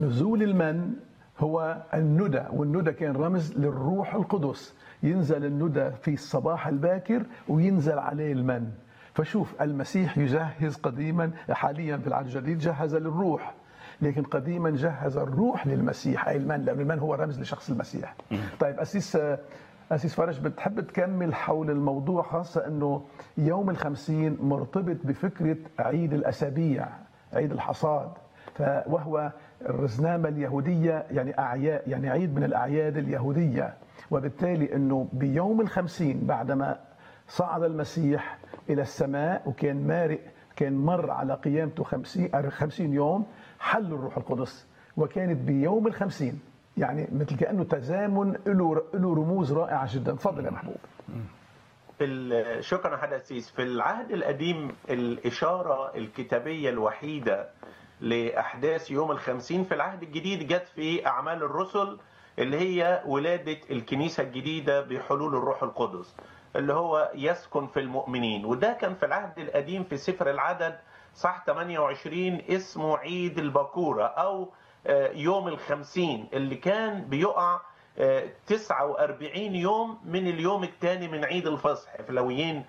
نزول المن هو الندى والندى كان رمز للروح القدس ينزل الندى في الصباح الباكر وينزل عليه المن فشوف المسيح يجهز قديما حاليا في العهد الجديد جهز للروح لكن قديما جهز الروح للمسيح اي المن لان المن هو رمز لشخص المسيح طيب اسيس أسيس فرج بتحب تكمل حول الموضوع خاصة أنه يوم الخمسين مرتبط بفكرة عيد الأسابيع عيد الحصاد وهو الرزنامة اليهودية يعني أعياد يعني عيد من الأعياد اليهودية وبالتالي أنه بيوم الخمسين بعدما صعد المسيح إلى السماء وكان مارق كان مر على قيامته خمسين, خمسين يوم حل الروح القدس وكانت بيوم الخمسين يعني مثل كانه تزامن له له رموز رائعه جدا تفضل يا محبوب في شكرا حدثيس في العهد القديم الإشارة الكتابية الوحيدة لأحداث يوم الخمسين في العهد الجديد جت في أعمال الرسل اللي هي ولادة الكنيسة الجديدة بحلول الروح القدس اللي هو يسكن في المؤمنين وده كان في العهد القديم في سفر العدد صح 28 اسمه عيد البكورة أو يوم الخمسين اللي كان بيقع 49 يوم من اليوم الثاني من عيد الفصح في لويين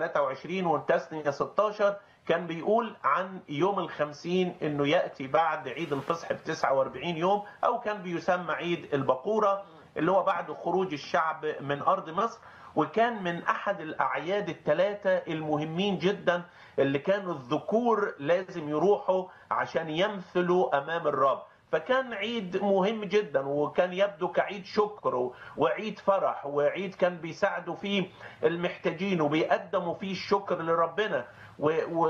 23 والتسنية 16 كان بيقول عن يوم الخمسين انه يأتي بعد عيد الفصح ب 49 يوم او كان بيسمى عيد البقورة اللي هو بعد خروج الشعب من ارض مصر وكان من احد الاعياد الثلاثه المهمين جدا اللي كانوا الذكور لازم يروحوا عشان يمثلوا امام الرب فكان عيد مهم جدا وكان يبدو كعيد شكر وعيد فرح وعيد كان بيساعدوا فيه المحتاجين وبيقدموا فيه الشكر لربنا و و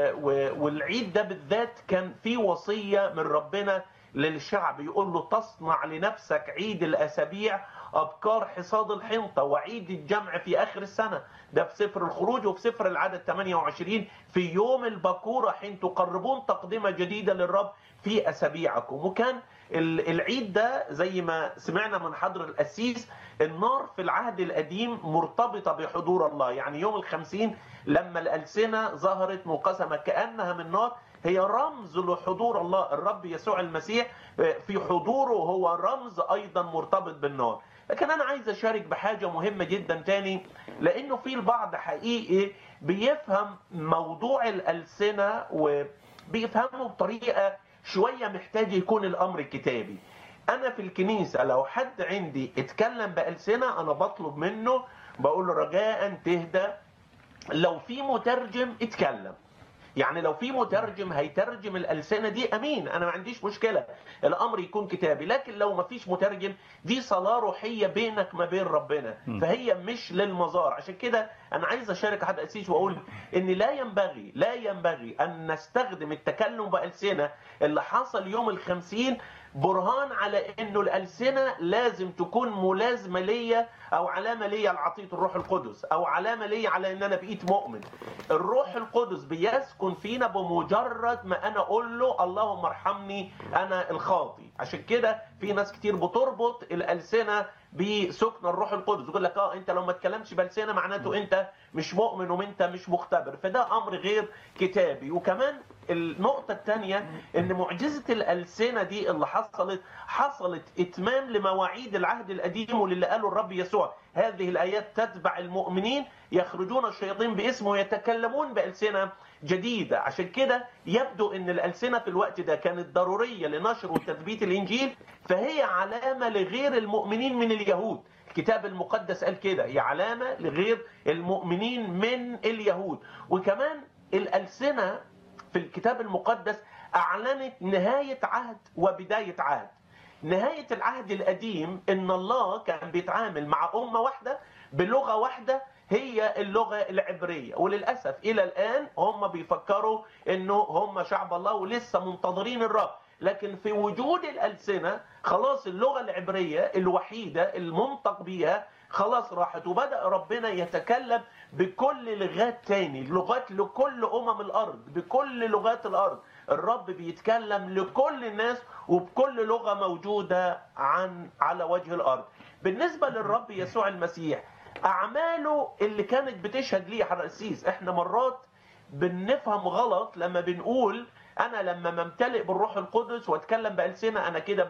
و والعيد ده بالذات كان فيه وصية من ربنا للشعب يقول له تصنع لنفسك عيد الأسابيع أبكار حصاد الحنطة وعيد الجمع في آخر السنة ده في سفر الخروج وفي سفر العدد 28 في يوم البكورة حين تقربون تقدمة جديدة للرب في أسابيعكم وكان العيد ده زي ما سمعنا من حضر الأسيس النار في العهد القديم مرتبطة بحضور الله يعني يوم الخمسين لما الألسنة ظهرت مقسمة كأنها من نار هي رمز لحضور الله الرب يسوع المسيح في حضوره هو رمز أيضا مرتبط بالنار لكن أنا عايز أشارك بحاجة مهمة جدا تاني لأنه في البعض حقيقي بيفهم موضوع الألسنة وبيفهمه بطريقة شوية محتاج يكون الأمر كتابي أنا في الكنيسة لو حد عندي اتكلم بألسنة أنا بطلب منه بقول له رجاء تهدى لو في مترجم اتكلم يعني لو في مترجم هيترجم الألسنة دي أمين أنا ما عنديش مشكلة الأمر يكون كتابي لكن لو ما فيش مترجم دي صلاة روحية بينك ما بين ربنا فهي مش للمزار عشان كده أنا عايز أشارك أحد أسيس وأقول إن لا ينبغي لا ينبغي أن نستخدم التكلم بألسنة اللي حصل يوم الخمسين برهان على انه الالسنه لازم تكون ملازمه ليا او علامه ليا لعطيه الروح القدس او علامه ليا على ان انا بقيت مؤمن الروح القدس بيسكن فينا بمجرد ما انا اقول له اللهم ارحمني انا الخاطي عشان كده في ناس كتير بتربط الالسنه بسكن الروح القدس يقول لك اه انت لو ما تكلمش بلسنه معناته انت مش مؤمن وانت مش مختبر فده امر غير كتابي وكمان النقطة الثانية ان معجزة الألسنة دي اللي حصلت حصلت اتمام لمواعيد العهد القديم وللي قاله الرب يسوع هذه الآيات تتبع المؤمنين يخرجون الشياطين باسمه ويتكلمون بألسنة جديدة عشان كده يبدو ان الألسنة في الوقت ده كانت ضرورية لنشر وتثبيت الإنجيل فهي علامة لغير المؤمنين من اليهود الكتاب المقدس قال كده هي علامة لغير المؤمنين من اليهود وكمان الألسنة في الكتاب المقدس أعلنت نهاية عهد وبداية عهد نهاية العهد القديم إن الله كان بيتعامل مع أمة واحدة بلغة واحدة هي اللغة العبرية وللأسف إلى الآن هم بيفكروا إنه هم شعب الله ولسه منتظرين الرب لكن في وجود الألسنة خلاص اللغة العبرية الوحيدة المنطق بيها خلاص راحت وبدأ ربنا يتكلم بكل لغات تاني لغات لكل أمم الأرض بكل لغات الأرض الرب بيتكلم لكل الناس وبكل لغة موجودة عن على وجه الأرض بالنسبة للرب يسوع المسيح أعماله اللي كانت بتشهد ليه حرقسيس احنا مرات بنفهم غلط لما بنقول انا لما ممتلئ بالروح القدس واتكلم بالسنه انا كده